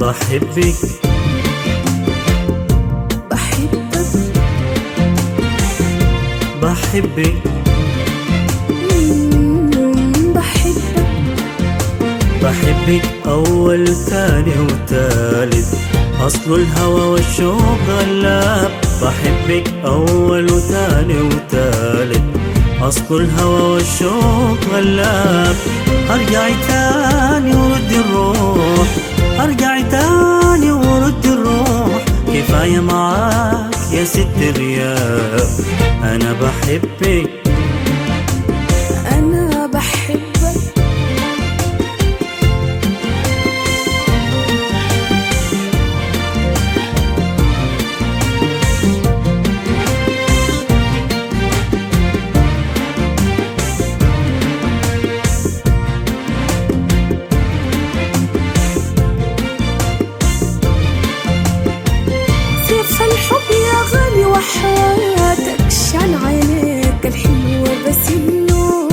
بحبك بحبك بحبك مم، بحبك بحبك أول ثاني وثالث أصل الهوى والشوق غلاب بحبك أول وثاني وثالث أصل الهوى والشوق غلاب أرجع تاني ورد الروح أرجع تاني ورد الروح كفاية معاك يا ست الرياض أنا بحبك أنا بحبك سيف الحب يا غالي وحياتك شان عينيك الحلوة بس انه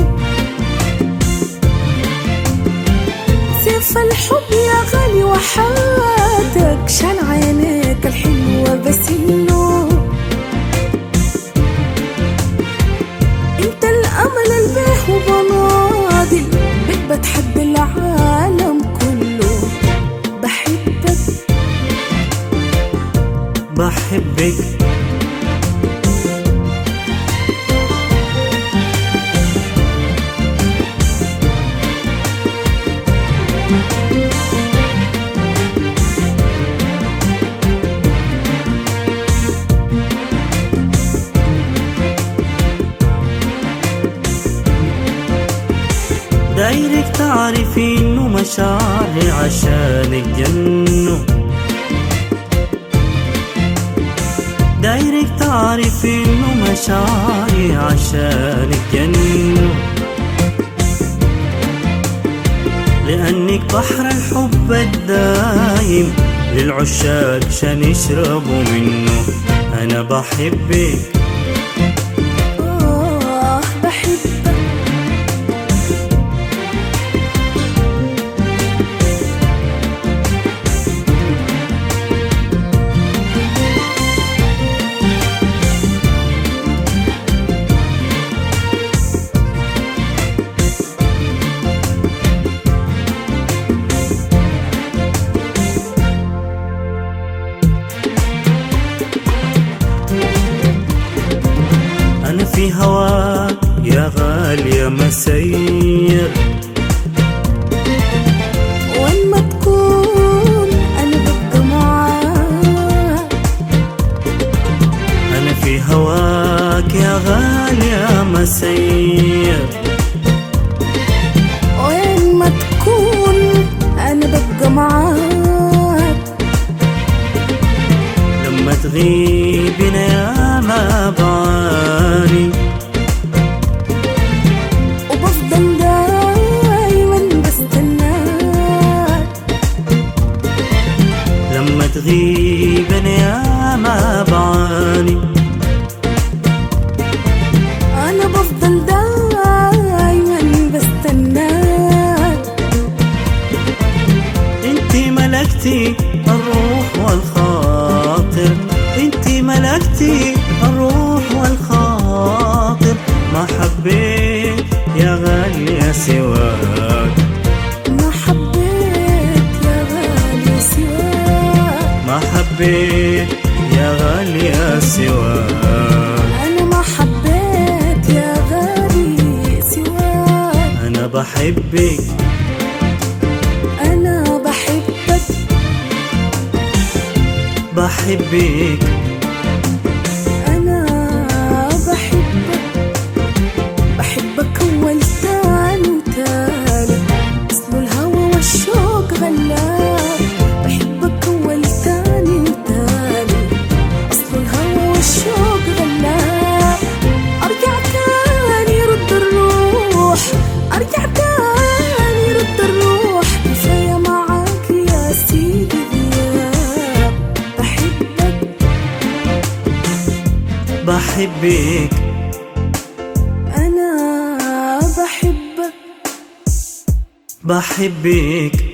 سيف الحب يا غالي وحياتك شان عينيك الحلوة بس انه انت الامل البيه وبناضل بك بتحدى العالم كله بحبك بحبك دايرك تعرفي انه مشاعري عشانك جنوا دايرك تعرفي انه مشاعري عشانك جنوا لانك بحر الحب الدايم للعشاق شان يشربوا منه انا بحبك آه بحبك أنا في هواك يا غالية مسير وين ما تكون أنا ببقى معاك أنا في هواك يا غالية مسير وين ما تكون أنا ببقى معاك لما تغيبنا يا ما بعاني وبفضل دايما بستناك لما تغيبنا يا ما بعاني أنا بفضل دايما بستناك انتي ملكتي الروح والخاطر انتي ملكتي الروح والخاطر ما حبيت يا غالية سواك ما حبيت يا غالي سواك ما حبيت يا غالية سواك أنا ما حبيت يا غالي سواك أنا بحبك أنا بحبك بحبك أنا بحبك بحبك أول تاني وتالت أصل الهوى والشوق غلاب بحبك أول تاني وتالت أصل الهوى والشوق غلاب أرجع تاني رد الروح أرجع تاني رد الروح كفاية معاك يا سيدي غياب بحبك بحبك أنا بحبك بحبك